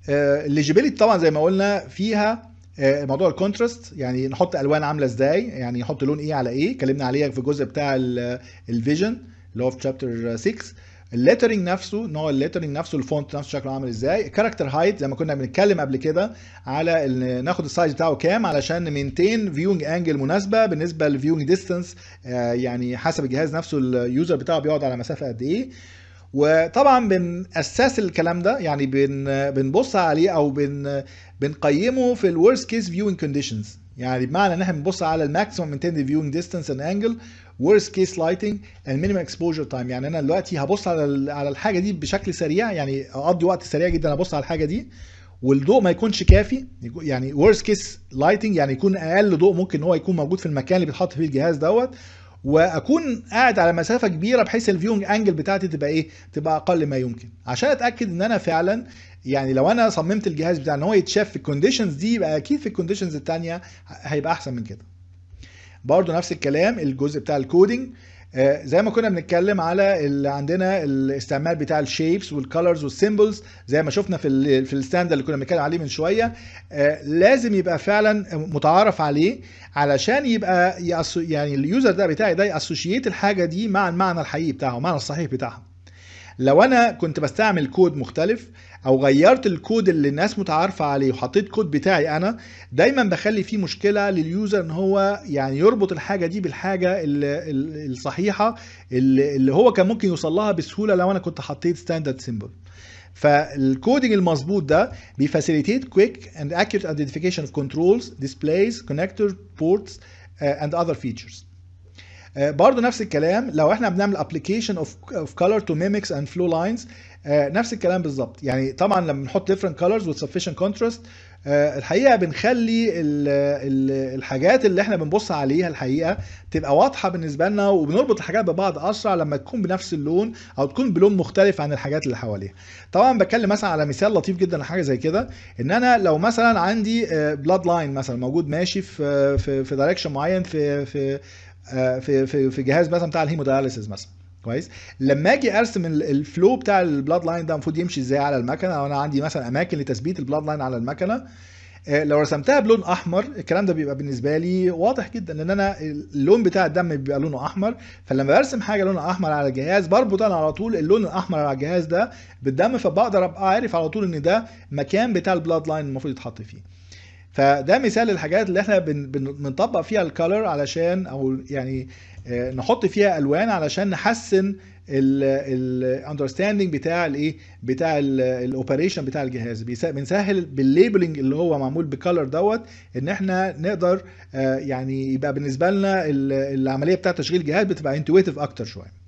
الليجيبيليتي طبعا زي ما قلنا فيها آه، موضوع الكونتراست يعني نحط الوان عامله ازاي يعني نحط لون ايه على ايه اتكلمنا عليها في الجزء بتاع الفيجن اللي هو في شابتر 6 الليترنج نفسه ان هو الليترنج نفسه الفونت نفسه شكله عامل ازاي كاركتر هايت زي ما كنا بنتكلم قبل كده على ال- ناخد السايز بتاعه كام علشان نمينتين فيونج انجل مناسبه بالنسبه للفيونج ديستانس يعني حسب الجهاز نفسه اليوزر بتاعه بيقعد على مسافه قد ايه وطبعا بنأسس الكلام ده يعني بن بنبص عليه او بن بنقيمه في الورست كيس فيوينج كونديشنز يعني بمعنى ان احنا بنبص على الماكسيمم intended viewing distance and angle worst case lighting and minimum exposure time يعني انا دلوقتي هبص على ال- على الحاجه دي بشكل سريع يعني اقضي وقت سريع جدا ابص على الحاجه دي والضوء ما يكونش كافي يكون- يعني worst case lighting يعني يكون اقل ضوء ممكن ان هو يكون موجود في المكان اللي بيتحط فيه الجهاز دوت واكون قاعد على مسافه كبيره بحيث الفيونج انجل بتاعتي تبقى ايه تبقى اقل ما يمكن عشان اتاكد ان انا فعلا يعني لو انا صممت الجهاز بتاعي ان هو يتشاف في الكونديشنز دي يبقى اكيد في الكونديشنز التانية هيبقى احسن من كده برضو نفس الكلام الجزء بتاع الكودينج آه، زي ما كنا بنتكلم على اللي عندنا الاستعمال بتاع الشيبس والكالرز والسيمبلز زي ما شفنا في ال في الستاند اللي كنا بنتكلم عليه من شويه آه، لازم يبقى فعلا متعارف عليه علشان يبقى يأسو يعني اليوزر ده بتاعي ده ياسوشيت الحاجه دي مع المعنى الحقيقي بتاعها المعنى الصحيح بتاعها لو انا كنت بستعمل كود مختلف او غيرت الكود اللي الناس متعارفه عليه وحطيت كود بتاعي انا دايما بخلي فيه مشكله لليوزر ان هو يعني يربط الحاجه دي بالحاجه ال- ال- الصحيحه اللي اللي هو كان ممكن يوصل لها بسهوله لو انا كنت حطيت ستاندرد سيمبل فالكودينج المظبوط ده بيفاسيليتيت كويك اند accurate identification of controls displays connector ports uh, and other features آه، برضو نفس الكلام لو احنا بنعمل application of, of color to mimics and flow lines آه، نفس الكلام بالظبط يعني طبعا لما بنحط different colors with sufficient contrast آه، الحقيقه بنخلي ال ال الحاجات اللي احنا بنبص عليها الحقيقه تبقى واضحه بالنسبه لنا وبنربط الحاجات ببعض اسرع لما تكون بنفس اللون او تكون بلون مختلف عن الحاجات اللي حواليها طبعا بتكلم مثلا على مثال لطيف جدا لحاجه زي كده ان انا لو مثلا عندي بلاد لاين مثلا موجود ماشي في في في دايركشن معين في في آه، في في في جهاز مثلا بتاع الهيمودياليسيس مثلا كويس لما اجي ارسم ال- الفلو بتاع البلاد لاين ده المفروض يمشي ازاي على المكنه او انا عندي مثلا اماكن لتثبيت البلاد لاين على المكنه آه، لو رسمتها بلون احمر الكلام ده بيبقى بالنسبه لي واضح جدا لان انا اللون بتاع الدم بيبقى لونه احمر فلما برسم حاجه لونها احمر على الجهاز بربط انا على طول اللون الاحمر على الجهاز ده بالدم فبقدر ابقى عارف على طول ان ده مكان بتاع البلاد لاين المفروض يتحط فيه فده مثال للحاجات اللي احنا بن بن بنطبق فيها الكالر علشان او يعني آه، نحط فيها الوان علشان نحسن الاندرستاندنج بتاع الايه بتاع الاوبريشن بتاع الجهاز بيس- بنسهل بالليبلنج اللي هو معمول بكالر دوت ان احنا نقدر آه، يعني يبقى بالنسبه لنا ال- العمليه بتاعه تشغيل الجهاز بتبقى انتويتيف اكتر شويه